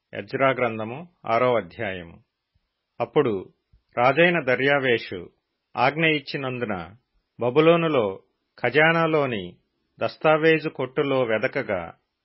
Ezra గ్రంథము ఆరో అధ్యాయము అప్పుడు రాజైన దర్యావేషు ఆజ్ఞ ఇచ్చినందున బబులోనులో ఖజానాలోని దస్తావేజు కొట్టులో వెదకగా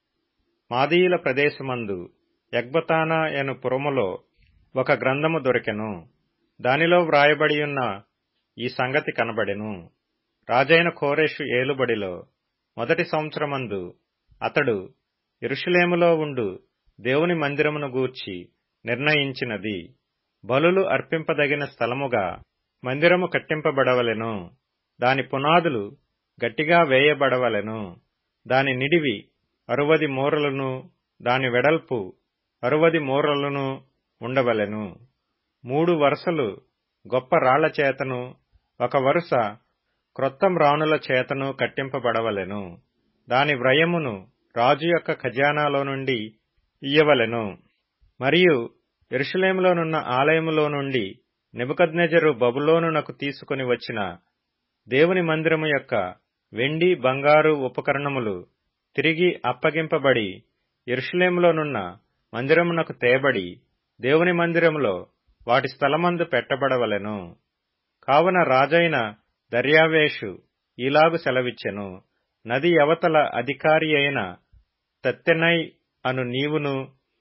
మాదీయుల ప్రదేశమందు ఎగ్బతానా ఎను పురములో ఒక గ్రంథము దొరికెను దానిలో వ్రాయబడియున్న ఈ సంగతి కనబడెను రాజైన కోరెషు ఏలుబడిలో మొదటి సంవత్సరమందు అతడు యెరూషలేములో ఉండు దేవుని మందిరమును గూర్చి నిర్ణయించినది బలులు అర్పింపదగిన స్థలముగా మందిరము కట్టింపబడవలెను దాని పునాదులు గట్టిగా వేయబడవలెను దాని నిడివి అరువది మూరలను దాని వెడల్పు అరువది మూరలను ఉండవలెను మూడు వరుసలు గొప్ప రాళ్ల చేతను ఒక వరుస క్రొత్త మ్రానుల చేతను కట్టింపబడవలెను దాని వ్రయమును రాజు యొక్క ఖజానాలో నుండి ఇయ్యవలెను మరియు ఎరుషలేములోనున్న ఆలయములో నుండి నెబుకద్నెజరు బబులోనునకు తీసుకుని వచ్చిన దేవుని మందిరము యొక్క వెండి బంగారు ఉపకరణములు తిరిగి అప్పగింపబడి ఎరుషలేములోనున్న మందిరమునకు తేబడి దేవుని మందిరములో వాటి స్థలమందు పెట్టబడవలెను కావున రాజైన దర్యావేషు ఈలాగు సెలవిచ్చెను నది అవతల అధికారి అయిన తత్తెనై అను నీవును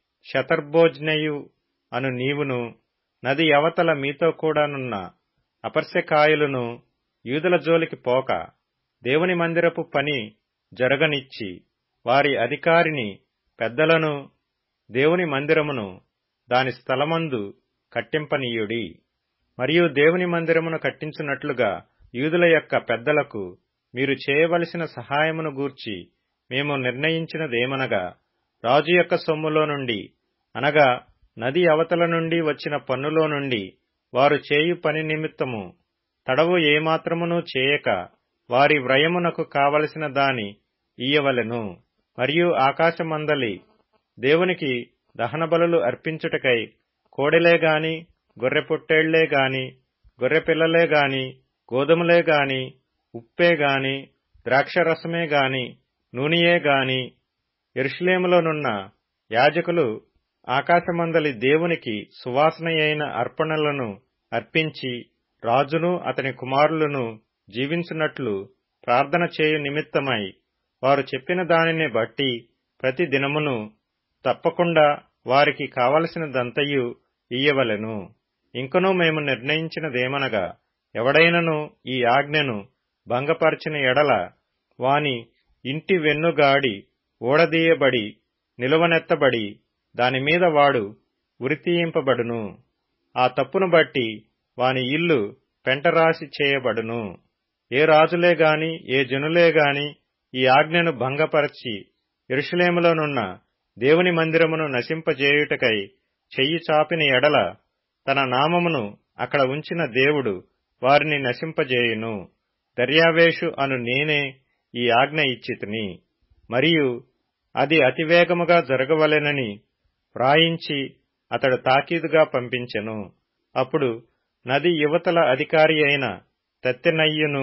శతర్భోజ్నయు అను నీవును నది అవతల మీతో కూడానున్న అపర్శకాయులను యూదుల జోలికి పోక దేవుని మందిరపు పని జరగనిచ్చి వారి అధికారిని పెద్దలను దేవుని మందిరమును దాని స్థలమందు కట్టింపనీయుడి మరియు దేవుని మందిరమును కట్టించున్నట్లుగా యూదుల యొక్క పెద్దలకు మీరు చేయవలసిన సహాయమును గూర్చి మేము నిర్ణయించినదేమనగా రాజు యొక్క సొమ్ములో నుండి అనగా నది అవతల నుండి వచ్చిన పన్నులో నుండి వారు చేయు పని నిమిత్తము తడవు ఏమాత్రమునూ చేయక వారి వ్రయమునకు కావలసిన దాని ఇయ్యవలెను మరియు ఆకాశమందలి దేవునికి దహనబలులు అర్పించుటకై కోడెలే గాని గొర్రె పొట్టేళ్లే గాని గొర్రె పిల్లలే గాని గోధుమలే గాని ఉప్పే గాని ద్రాక్షరసమే గాని నూనెయే గాని ఎరుషులేములోనున్న యాజకులు ఆకాశమందలి దేవునికి సువాసనయైన అర్పణలను అర్పించి రాజును అతని కుమారులను జీవించున్నట్లు ప్రార్థన చేయు నిమిత్తమై వారు చెప్పిన దానిని బట్టి ప్రతి దినమును తప్పకుండా వారికి కావలసినదంతయు ఇయ్యవలెను ఇంకనూ మేము నిర్ణయించినదేమనగా ఎవడైనను ఈ ఆజ్ఞను భంగపరిచిన ఎడల వాని ఇంటి వెన్నుగాడి ఓడదీయబడి నిలువనెత్తబడి దానిమీద వాడు ఉరితీయింపబడును ఆ తప్పును బట్టి వాని ఇల్లు పెంటరాసి చేయబడును ఏ రాజులే గాని ఏ జనులే గాని ఈ ఆజ్ఞను భంగపరచి ఎరుషులేములోనున్న దేవుని మందిరమును నశింపజేయుటకై చెయ్యి చాపిన ఎడల తన నామమును అక్కడ ఉంచిన దేవుడు వారిని నశింపజేయును దర్యావేషు అను నేనే ఈ ఆజ్ఞ ఇచ్చితిని మరియు అది అతివేగముగా జరగవలెనని వ్రాయించి అతడు తాకీదుగా పంపించెను అప్పుడు నది యువతల అధికారి అయిన తత్తెనయ్యును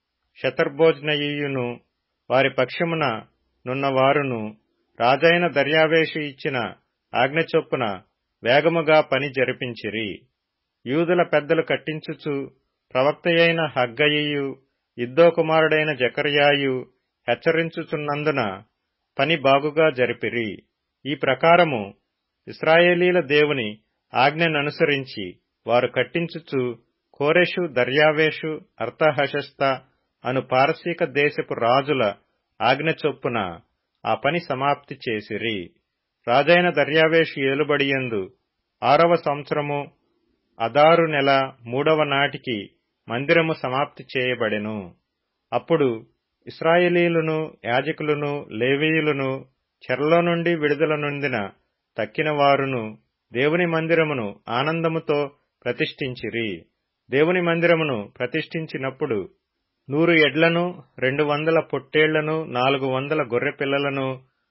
శతర్భోజ్నయ్యును వారి పక్షమున నున్నవారును రాజైన దర్యావేషు ఇచ్చిన ఆజ్ఞ చొప్పున వేగముగా పని జరిపించిరి యూదుల పెద్దలు కట్టించుచు ప్రవక్తయైన హగ్గయియు ఇద్దో కుమారుడైన జకర్యాయు హెచ్చరించుచున్నందున పని బాగుగా జరిపిరి ఈ ప్రకారము ఇస్రాయేలీల దేవుని ఆజ్ఞననుసరించి వారు కట్టించుచు కోరెషు దర్యావేషు అర్థహశస్త అను పారసీక దేశపు రాజుల ఆజ్ఞ చొప్పున ఆ పని సమాప్తి చేసిరి రాజైన దర్యావేషు ఏలుబడియందు ఆరవ సంవత్సరము అదారు నెల మూడవ నాటికి మందిరము సమాప్తి చేయబడెను అప్పుడు ఇస్రాయేలీలును యాజకులను లేవీయులను చెరలో నుండి విడుదల నొందిన తక్కిన వారును దేవుని మందిరమును ఆనందముతో ప్రతిష్ఠించిరి దేవుని మందిరమును ప్రతిష్ఠించినప్పుడు నూరు ఎడ్లను రెండు వందల పొట్టేళ్లను నాలుగు వందల గొర్రె పిల్లలను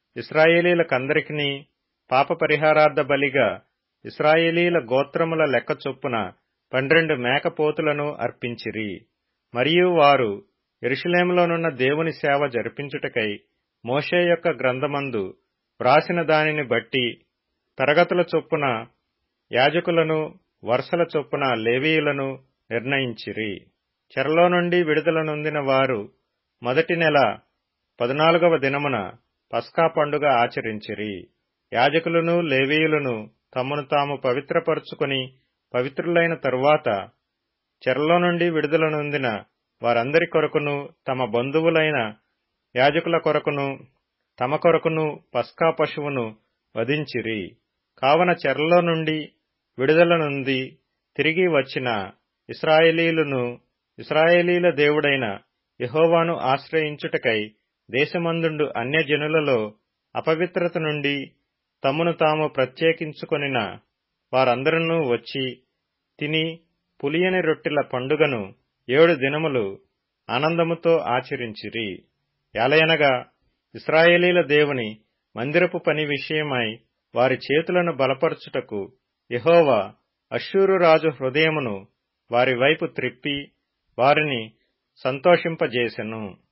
ఇస్రాయేలీలకందరికీ పాప పరిహారార్థ బలిగా ఇస్రాయేలీల గోత్రముల లెక్క చొప్పున పన్నెండు మేకపోతులను అర్పించిరి మరియు వారు ఎరుషలేములోనున్న దేవుని సేవ జరిపించుటకై మోషే యొక్క గ్రంథమందు వ్రాసిన దానిని బట్టి తరగతుల చొప్పున యాజకులను వరుసల చొప్పున లేవీయులను నిర్ణయించిరి చెరలో నుండి విడుదల నొందిన వారు మొదటి నెల పద్నాలుగవ దినమున పస్కా పండుగ ఆచరించిరి యాజకులను లేవీయులను తమను తాము పవిత్రపరుచుకొని పవిత్రులైన తరువాత చెరలో నుండి విడుదల నొందిన వారందరి కొరకును తమ బంధువులైన యాజకుల కొరకును తమ కొరకును పస్కా పశువును వధించిరి కావన చెరలో నుండి విడుదల నుండి తిరిగి వచ్చిన ఇస్రాయేలీలను ఇస్రాయేలీల దేవుడైన యహోవాను ఆశ్రయించుటకై దేశమందుండు అన్యజనులలో అపవిత్రత నుండి తమను తాము ప్రత్యేకించుకొనిన వారందరూ వచ్చి తిని పులియని రొట్టెల పండుగను ఏడు దినములు ఆనందముతో ఆచరించిరి ఎలయనగా ఇస్రాయేలీల దేవుని మందిరపు పని విషయమై వారి చేతులను బలపరచుటకు యహోవా అశ్షూరు రాజు హృదయమును వారి వైపు త్రిప్పి వారిని సంతోషింపజేసెను